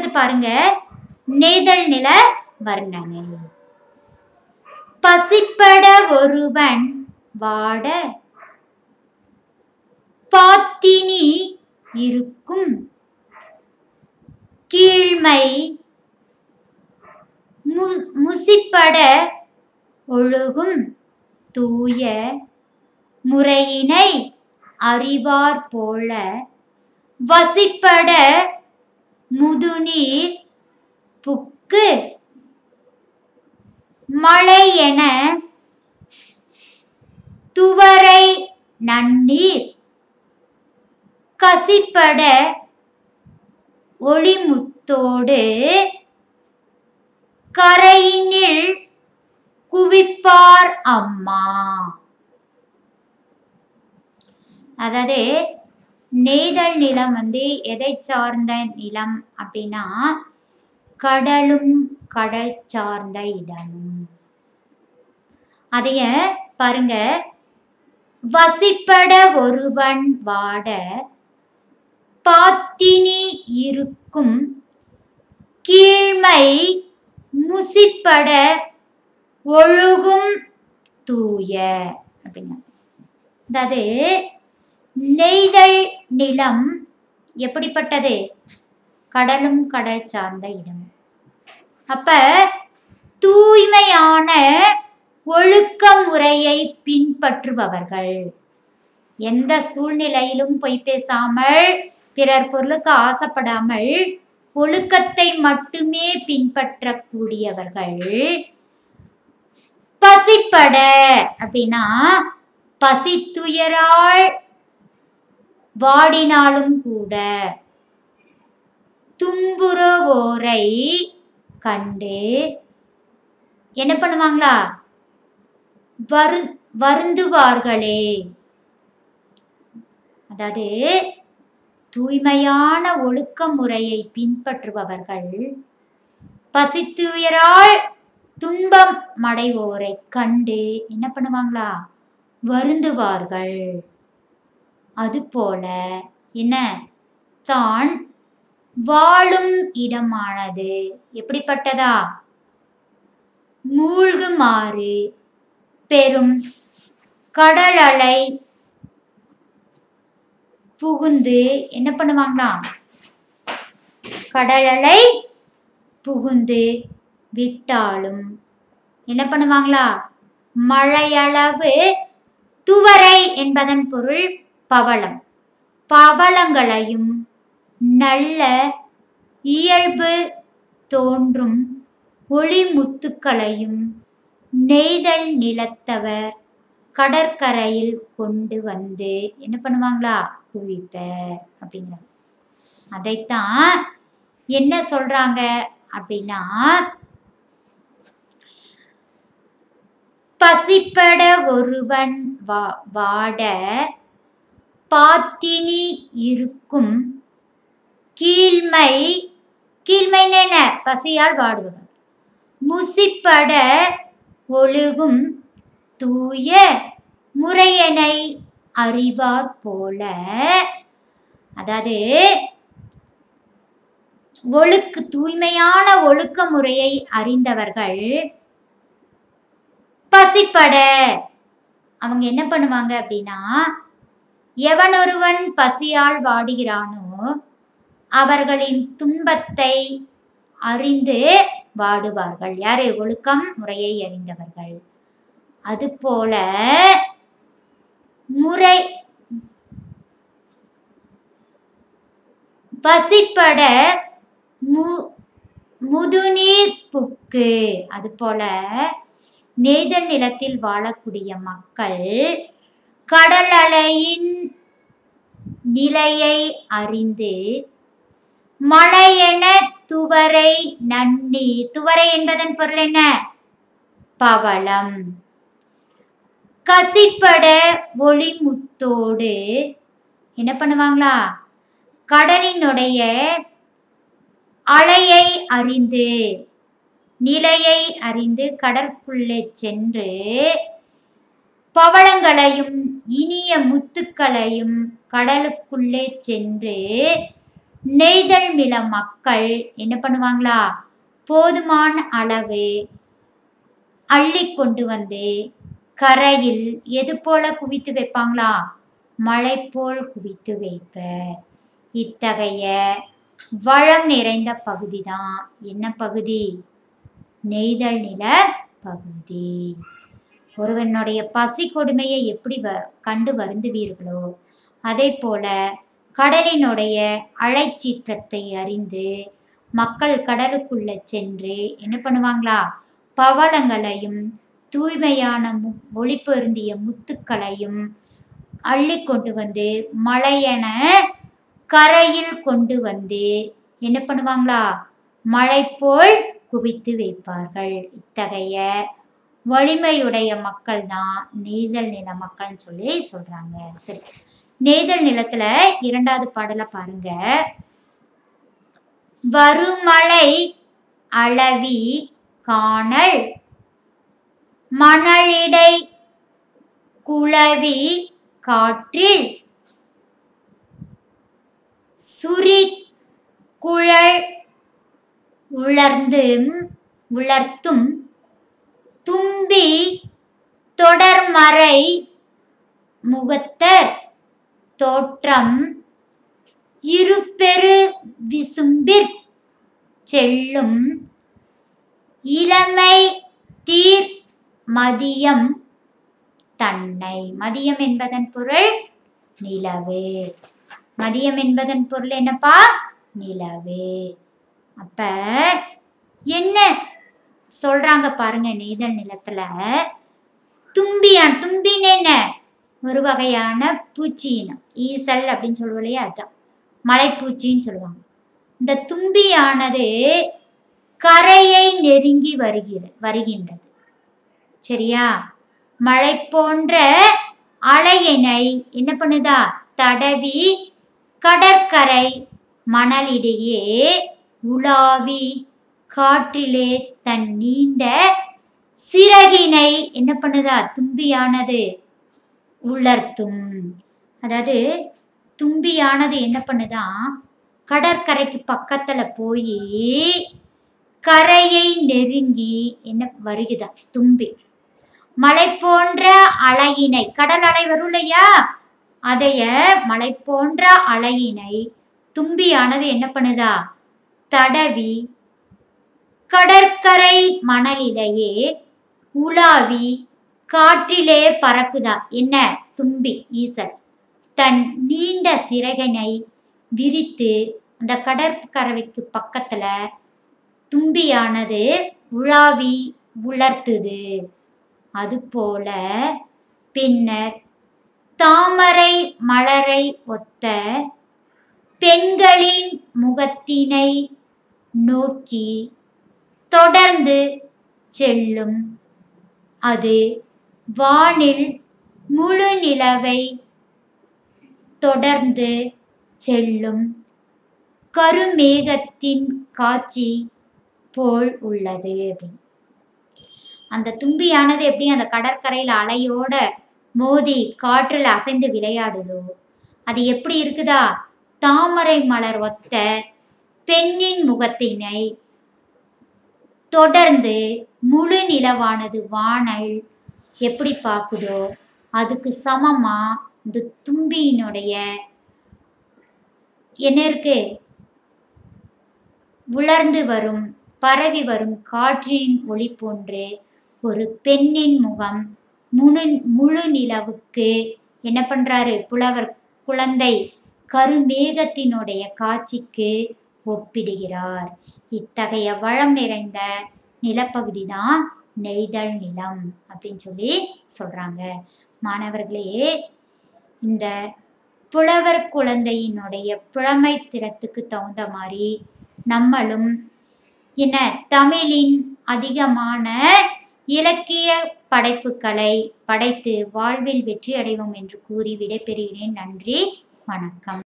பாருங்க நெய்தல் நில வர்ணனை பசிப்பட ஒருவன் வாட பாத்தினி இருக்கும் கீழ்மை மு- முசிப்பட ஒழுகும் தூய முறையினை அறிவார் போல வசிப்பட முதுநீர் புக்கு மழை என துவரை நன்னீர் கசிப்பட ஒளிமுத்தோடு கரையினில் குவிப்பார் அம்மா அதாவது நெய்தல் நிலம் வந்து எதை சார்ந்த நிலம் அப்படின்னா கடலும் கடல் சார்ந்த இடமும் அதைய பாருங்க வசிப்பட ஒருவன் வாட பாத்தினி இருக்கும் கீழ்மை முசிப்பட ஒழுகும் தூய அப்படின்னா அதாவது நெய்தல் நிலம் எப்படிப்பட்டது கடலும் கடல் சார்ந்த இடம் அப்ப தூய்மையான ஒழுக்க முறையை பின்பற்றுபவர்கள் எந்த சூழ்நிலையிலும் பொய் பேசாமல் பிறர் பொருளுக்கு ஆசைப்படாமல் ஒழுக்கத்தை மட்டுமே பின்பற்றக்கூடியவர்கள் பசிப்பட அப்படின்னா பசித்துயரால் வாடினாலும் கூட துன்புறவோரை கண்டு என்ன பண்ணுவாங்களா வரு வருந்துவார்களே அதாவது தூய்மையான ஒழுக்க முறையை பின்பற்றுபவர்கள் பசித்துயரால் துன்பம் அடைவோரை கண்டு என்ன பண்ணுவாங்களா வருந்துவார்கள் அதுபோல என்ன தான் வாழும் இடமானது எப்படிப்பட்டதா மூழ்குமாறு பெரும் கடல் அலை புகுந்து என்ன பண்ணுவாங்களாம் கடல் அலை புகுந்து விட்டாலும் என்ன பண்ணுவாங்களா மழையளவு துவரை என்பதன் பொருள் பவளம் பவளங்களையும் நல்ல இயல்பு தோன்றும் ஒளிமுத்துக்களையும் நெய்தல் நிலத்தவர் கடற்கரையில் கொண்டு வந்து என்ன பண்ணுவாங்களா குவிப்பர் அப்படிங்கிறாங்க அதைத்தான் என்ன சொல்றாங்க அப்படின்னா பசிப்பட ஒருவன் வா வாட பாத்தினி இருக்கும் கீழ்மை கீழ்மைன்னு என்ன பசியால் வாடுபவன் முசிப்பட ஒழுகும் தூய முறையனை அறிவார் போல அதாவது ஒழுக்கு தூய்மையான ஒழுக்க முறையை அறிந்தவர்கள் பசிப்பட அவங்க என்ன பண்ணுவாங்க அப்படின்னா எவனொருவன் பசியால் வாடுகிறானோ அவர்களின் துன்பத்தை அறிந்து வாடுவார்கள் யாரு ஒழுக்கம் முறையை அறிந்தவர்கள் அதுபோல முறை பசிப்பட மு முதுநீர் புக்கு அதுபோல நெய்தல் நிலத்தில் வாழக்கூடிய மக்கள் கடல் அலையின் நிலையை அறிந்து மழையென துவரை நன்னி துவரை என்பதன் பொருள் என்ன பவளம் கசிப்பட ஒளிமுத்தோடு என்ன பண்ணுவாங்களா கடலினுடைய அலையை அறிந்து நிலையை அறிந்து கடற்குள்ளே சென்று பவளங்களையும் இனிய முத்துக்களையும் கடலுக்குள்ளே சென்று நெய்தல் நில மக்கள் என்ன பண்ணுவாங்களா போதுமான அளவு அள்ளி கொண்டு வந்து கரையில் எது போல குவித்து வைப்பாங்களா மழை போல் குவித்து வைப்பர் இத்தகைய வளம் நிறைந்த பகுதி தான் என்ன பகுதி நெய்தல் நில பகுதி ஒருவனுடைய பசி கொடுமையை எப்படி வ கண்டு வருந்துவீர்களோ அதே போல கடலினுடைய அழைச்சீற்றத்தை அறிந்து மக்கள் கடலுக்குள்ள சென்று என்ன பண்ணுவாங்களா பவளங்களையும் தூய்மையான மு ஒளி பொருந்திய முத்துக்களையும் அள்ளி கொண்டு வந்து மழையென கரையில் கொண்டு வந்து என்ன பண்ணுவாங்களா மழை போல் குவித்து வைப்பார்கள் இத்தகைய வலிமையுடைய மக்கள் தான் நெய்தல் நில மக்கள்னு சொல்லி சொல்றாங்க சரி நெய்தல் நிலத்துல இரண்டாவது பாடலை பாருங்க வருமழை அளவி காணல் மணலிடை குளவி காற்றில் சுரி குழல் உலர்ந்தும் உலர்த்தும் தும்பி தொடர்மறை முகத்தர் தோற்றம் இருபெரு விசும்பிற் செல்லும் இளமை தீர் மதியம் தன்னை மதியம் என்பதன் பொருள் நிலவு மதியம் என்பதன் பொருள் என்னப்பா நிலவு அப்ப என்ன சொல்றாங்க பாருங்க நெய்தல் நிலத்துல தும்பியான் தும்பின்னு என்ன ஒரு வகையான பூச்சி இனம் ஈசல் அப்படின்னு சொல்லுவோம் இல்லையா அதுதான் மலைப்பூச்சின்னு சொல்லுவாங்க இந்த தும்பியானது கரையை நெருங்கி வருகிற வருகின்றது சரியா மழை போன்ற அலையினை என்ன பண்ணுதா தடவி கடற்கரை மணலிடையே உலாவி காற்றிலே தன் நீண்ட சிறகினை என்ன பண்ணுதா தும்பியானது உலர்த்தும் அதாவது தும்பியானது என்ன பண்ணுதான் கடற்கரைக்கு பக்கத்துல போய் கரையை நெருங்கி என்ன வருகுதா தும்பி மலை போன்ற அலையினை கடல் அலை வரும் இல்லையா அதைய மலை போன்ற அலையினை தும்பியானது என்ன பண்ணுதா தடவி கடற்கரை மணலிலேயே உலாவி காற்றிலே பறக்குதா என்ன தும்பி ஈசல் தன் நீண்ட சிறகனை விரித்து அந்த கடற்கரைக்கு பக்கத்துல தும்பியானது உலாவி உலர்த்துது அதுபோல பின்னர் தாமரை மலரை ஒத்த பெண்களின் முகத்தினை நோக்கி தொடர்ந்து செல்லும் அது வானில் முழு நிலவை தொடர்ந்து செல்லும் கருமேகத்தின் காட்சி போல் உள்ளது அப்படின்னு அந்த தும்பியானது எப்படி அந்த கடற்கரையில் அலையோட மோதி காற்றில் அசைந்து விளையாடுதோ அது எப்படி இருக்குதா தாமரை மலர் ஒத்த பெண்ணின் முகத்தினை தொடர்ந்து முழு நிலவானது வானல் எப்படி பார்க்குதோ அதுக்கு சமமா இந்த தும்பியினுடைய என்ன இருக்கு உலர்ந்து வரும் பரவி வரும் காற்றின் ஒளி போன்று ஒரு பெண்ணின் முகம் முழு முழு நிலவுக்கு என்ன பண்றாரு புலவர் குழந்தை கருமேகத்தினுடைய காட்சிக்கு ஒப்பிடுகிறார் இத்தகைய வளம் நிறைந்த நிலப்பகுதி தான் நெய்தல் நிலம் அப்படின்னு சொல்லி சொல்றாங்க மாணவர்களே இந்த புலவர் குழந்தையினுடைய புலமை திறத்துக்கு தகுந்த மாதிரி நம்மளும் என்ன தமிழின் அதிகமான இலக்கிய படைப்புகளை படைத்து வாழ்வில் வெற்றி அடைவோம் என்று கூறி விடைபெறுகிறேன் நன்றி வணக்கம்